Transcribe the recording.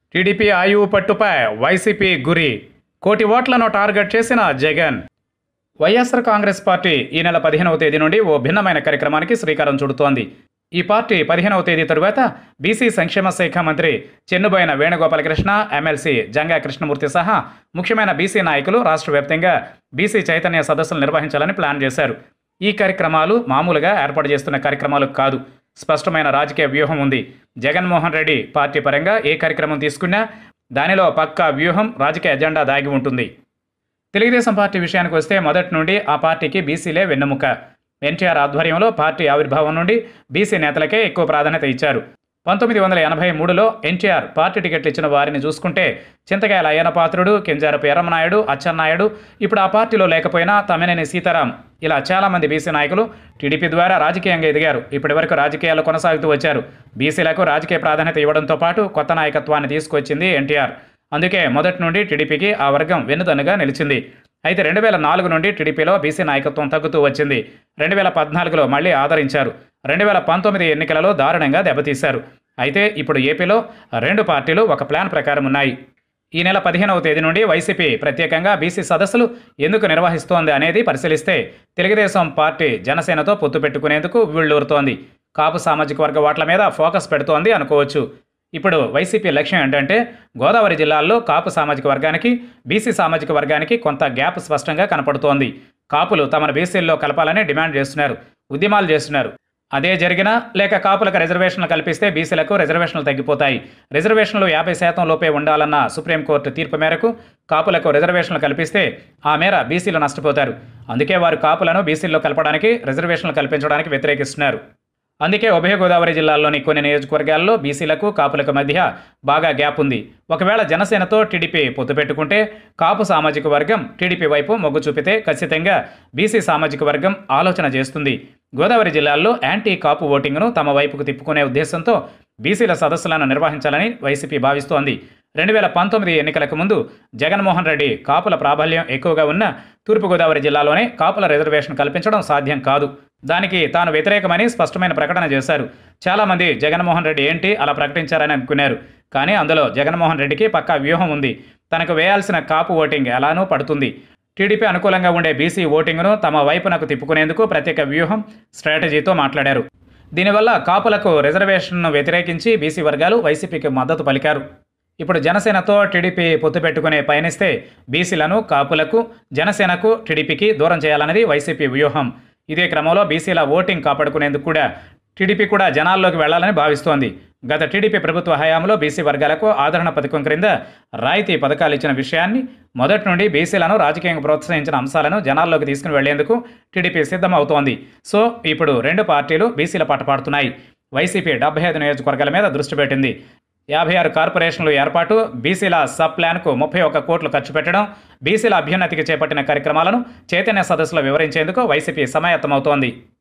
TDP ఆయువు పట్టుపై YCP గురి కోటి ఓట్లను టార్గెట్ చేసిన జగన్ వైఎస్ఆర్ కాంగ్రెస్ పార్టీ ఈ నెల పదిహేనవ తేదీ నుండి ఓ భిన్నమైన కార్యక్రమానికి శ్రీకారం చుడుతోంది ఈ పార్టీ పదిహేనవ తేదీ తరువాత బీసీ సంక్షేమ శాఖ మంత్రి చెన్నుబోయిన వేణుగోపాలకృష్ణ ఎమ్మెల్సీ జంగా కృష్ణమూర్తి సహా ముఖ్యమైన బీసీ నాయకులు రాష్ట్ర వ్యాప్తంగా బీసీ చైతన్య సదస్సులు నిర్వహించాలని ప్లాన్ చేశారు ఈ కార్యక్రమాలు మామూలుగా ఏర్పాటు చేస్తున్న కార్యక్రమాలు కాదు స్పష్టమైన రాజకీయ వ్యూహం ఉంది జగన్మోహన్ రెడ్డి పార్టీ పరంగా ఏ కార్యక్రమం తీసుకున్నా దానిలో పక్కా వ్యూహం రాజకీయ ఎజెండా దాగి ఉంటుంది తెలుగుదేశం పార్టీ విషయానికి వస్తే మొదటి నుండి ఆ పార్టీకి బీసీలే వెన్నెముక ఎన్టీఆర్ ఆధ్వర్యంలో పార్టీ ఆవిర్భావం నుండి బీసీ నేతలకే ఎక్కువ ప్రాధాన్యత ఇచ్చారు పంతొమ్మిది వందల ఎనభై మూడులో ఎన్టీఆర్ పార్టీ టికెట్లు ఇచ్చిన వారిని చూసుకుంటే చింతకాయల అయ్యన పాత్రుడు కింజారపు ఎర్రమనాయుడు అచ్చెన్నాయుడు ఇప్పుడు ఆ పార్టీలో లేకపోయినా తమ్మినేని సీతారాం ఇలా చాలామంది బీసీ నాయకులు టీడీపీ ద్వారా రాజకీయంగా ఎదిగారు ఇప్పటివరకు రాజకీయాలు కొనసాగుతూ వచ్చారు బీసీలకు రాజకీయ ప్రాధాన్యత ఇవ్వడంతో పాటు కొత్త నాయకత్వాన్ని తీసుకొచ్చింది ఎన్టీఆర్ అందుకే మొదటి నుండి టీడీపీకి ఆ వర్గం వెన్నుదన్నుగా నిలిచింది అయితే రెండు వేల నాలుగు నుండి టీడీపీలో బీసీ నాయకత్వం తగ్గుతూ వచ్చింది రెండు వేల పద్నాలుగులో మళ్ళీ ఆదరించారు రెండు వేల పంతొమ్మిది ఎన్నికలలో దారుణంగా దెబ్బతీశారు అయితే ఇప్పుడు ఏపీలో రెండు పార్టీలు ఒక ప్లాన్ ప్రకారం ఉన్నాయి ఈ నెల పదిహేనవ తేదీ నుండి వైసీపీ ప్రత్యేకంగా బీసీ సదస్సులు ఎందుకు నిర్వహిస్తోంది అనేది పరిశీలిస్తే తెలుగుదేశం పార్టీ జనసేనతో పొత్తు పెట్టుకునేందుకు వీళ్ళూరుతోంది కాపు సామాజిక వర్గ ఓట్ల మీద ఫోకస్ పెడుతోంది అనుకోవచ్చు ఇప్పుడు వైసీపీ లక్ష్యం ఏంటంటే గోదావరి జిల్లాల్లో కాపు సామాజిక వర్గానికి బీసీ సామాజిక వర్గానికి కొంత గ్యాప్ స్పష్టంగా కనపడుతోంది కాపులు తమను బీసీల్లో కలపాలని డిమాండ్ చేస్తున్నారు ఉద్యమాలు చేస్తున్నారు అదే జరిగినా లేక కాపులకు రిజర్వేషన్లు కల్పిస్తే బీసీలకు రిజర్వేషన్లు తగ్గిపోతాయి రిజర్వేషన్లు యాభై శాతం లోపే ఉండాలన్న సుప్రీంకోర్టు తీర్పు మేరకు కాపులకు రిజర్వేషన్లు కల్పిస్తే ఆ మేర బీసీలు నష్టపోతారు అందుకే వారు కాపులను బీసీల్లో కలపడానికి రిజర్వేషన్లు కల్పించడానికి వ్యతిరేకిస్తున్నారు అందుకే ఉభయ గోదావరి జిల్లాల్లోని కొన్ని నియోజకవర్గాల్లో బీసీలకు కాపులకు మధ్య బాగా గ్యాప్ ఉంది ఒకవేళ జనసేనతో టీడీపీ పొత్తు పెట్టుకుంటే కాపు సామాజిక వర్గం టీడీపీ వైపు మొగ్గు చూపితే ఖచ్చితంగా బీసీ సామాజిక వర్గం ఆలోచన చేస్తుంది గోదావరి జిల్లాల్లో యాంటీ కాపు ఓటింగ్ను తమ వైపుకు తిప్పుకునే ఉద్దేశంతో బీసీల సదస్సులను నిర్వహించాలని వైసీపీ భావిస్తోంది రెండు వేల పంతొమ్మిది ఎన్నికలకు ముందు జగన్మోహన్ రెడ్డి కాపుల ప్రాబల్యం ఎక్కువగా ఉన్న తూర్పుగోదావరి జిల్లాలోనే కాపుల రిజర్వేషన్ కల్పించడం సాధ్యం కాదు దానికి తాను వ్యతిరేకమని స్పష్టమైన ప్రకటన చేశారు చాలామంది జగన్మోహన్ రెడ్డి ఏంటి అలా ప్రకటించారని అనుకున్నారు కానీ అందులో జగన్మోహన్ రెడ్డికి పక్కా వ్యూహం ఉంది తనకు వేయాల్సిన కాపు ఓటింగ్ ఎలానూ పడుతుంది టీడీపీ అనుకూలంగా ఉండే బీసీ ఓటింగ్ను తమ వైపునకు తిప్పుకునేందుకు ప్రత్యేక వ్యూహం స్ట్రాటజీతో మాట్లాడారు దీనివల్ల కాపులకు రిజర్వేషన్ను వ్యతిరేకించి బీసీ వర్గాలు వైసీపీకి మద్దతు పలికారు ఇప్పుడు జనసేనతో టీడీపీ పొత్తు పెట్టుకునే పయనిస్తే బీసీలను కాపులకు జనసేనకు టీడీపీకి దూరం చేయాలన్నది వైసీపీ వ్యూహం ఇదే క్రమంలో బీసీల ఓటింగ్ కాపాడుకునేందుకు కూడా టీడీపీ కూడా జనాల్లోకి వెళ్లాలని భావిస్తోంది గత టీడీపీ ప్రభుత్వ హయాంలో బీసీ వర్గాలకు ఆదరణ పథకం క్రింద రాయితీ పథకాలు ఇచ్చిన విషయాన్ని మొదటి నుండి బీసీలను రాజకీయంగా ప్రోత్సహించిన అంశాలను జనాల్లోకి తీసుకుని వెళ్లేందుకు టీడీపీ సిద్ధమవుతోంది సో ఇప్పుడు రెండు పార్టీలు బీసీల పాట పాడుతున్నాయి వైసీపీ డెబ్బై ఐదు నియోజకవర్గాల మీద దృష్టి పెట్టింది యాభై ఆరు కార్పొరేషన్లు ఏర్పాటు బీసీల సబ్ ప్లాన్కు ముప్పై ఒక్క కోట్లు ఖర్చు పెట్టడం బీసీల అభ్యున్నతికి చేపట్టిన కార్యక్రమాలను చైతన్య సదస్సులో వివరించేందుకు వైసీపీ సమాయత్తమవుతోంది